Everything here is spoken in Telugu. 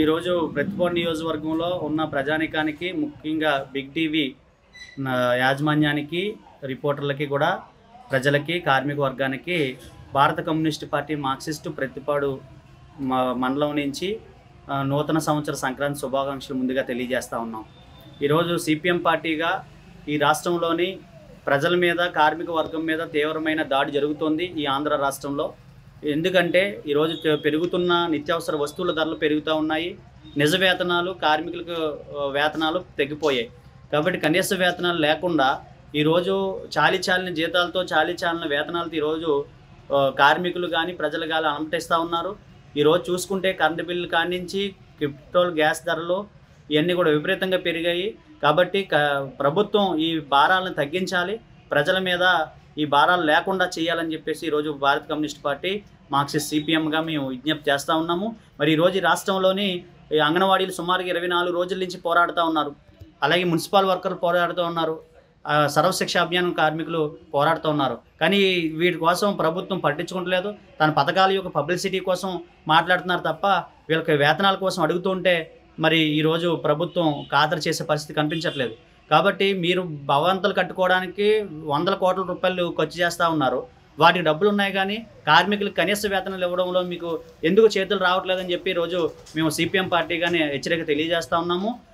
ఈరోజు ప్రతిపాడు నియోజకవర్గంలో ఉన్న ప్రజానికానికి ముఖ్యంగా బిగ్ టీవీ నా యాజమాన్యానికి రిపోర్టర్లకి కూడా ప్రజలకి కార్మిక వర్గానికి భారత కమ్యూనిస్ట్ పార్టీ మార్క్సిస్టు ప్రతిపాడు మ- మండలం నుంచి ఆ, నూతన సంవత్సర సంక్రాంతి శుభాకాంక్షలు ముందుగా తెలియజేస్తా ఉన్నాం ఈరోజు సిపిఎం పార్టీగా ఈ రాష్ట్రంలోని ప్రజల మీద కార్మిక వర్గం మీద తీవ్రమైన దాడి జరుగుతోంది ఈ ఆంధ్ర రాష్ట్రంలో ఎందుకంటే ఈరోజు తె- పెరుగుతున్న నిత్యావసర వస్తువుల ధరలు పెరుగుతూ ఉన్నాయి నిజ వేతనాలు కార్మికులకు ఆ, వేతనాలు తగ్గిపోయాయి కాబట్టి కనీస వేతనాలు లేకుండా ఈరోజు చాలి చాలిన జీతాలతో చాలి చాలిన వేతనాలతో ఈరోజు ఆ, కార్మికులు కానీ ప్రజలు కానీ అనుమతిస్తూ ఉన్నారు ఈరోజు చూసుకుంటే కరెంటు బిల్లు కానించి పెట్రోల్ గ్యాస్ ధరలు ఇవన్నీ కూడా విపరీతంగా పెరిగాయి కాబట్టి క- ప్రభుత్వం ఈ భారాలను తగ్గించాలి ప్రజల మీద ఈ భారాలు లేకుండా చేయాలని చెప్పేసి ఈరోజు భారత కమ్యూనిస్ట్ పార్టీ మార్క్సిస్ట్ సిపిఎంగా మేము విజ్ఞప్తి చేస్తూ ఉన్నాము మరి ఈరోజు ఈ రాష్ట్రంలోని ఈ అంగన్వాడీలు సుమారుగా ఇరవై నాలుగు రోజుల నుంచి పోరాడుతూ ఉన్నారు అలాగే మున్సిపల్ వర్కర్లు పోరాడుతూ ఉన్నారు ఆ, సర్వశిక్ష అభియాన్ కార్మికులు పోరాడుతూ ఉన్నారు కానీ వీటి కోసం ప్రభుత్వం పట్టించుకుంటలేదు తన పథకాల యొక్క పబ్లిసిటీ కోసం మాట్లాడుతున్నారు తప్ప వీళ్ళకి వేతనాల కోసం అడుగుతుంటే మరి ఈరోజు ప్రభుత్వం ఖాతరు చేసే పరిస్థితి కనిపించట్లేదు కాబట్టి మీరు భవంతులు కట్టుకోవడానికి వందల కోట్ల రూపాయలు ఖర్చు చేస్తూ ఉన్నారు వాటికి డబ్బులు ఉన్నాయి కానీ కార్మికులకు కనీస వేతనాలు ఇవ్వడంలో మీకు ఎందుకు చేతులు రావట్లేదని చెప్పి ఈరోజు మేము సిపిఎం పార్టీగానే హెచ్చరిక తెలియజేస్తా ఉన్నాము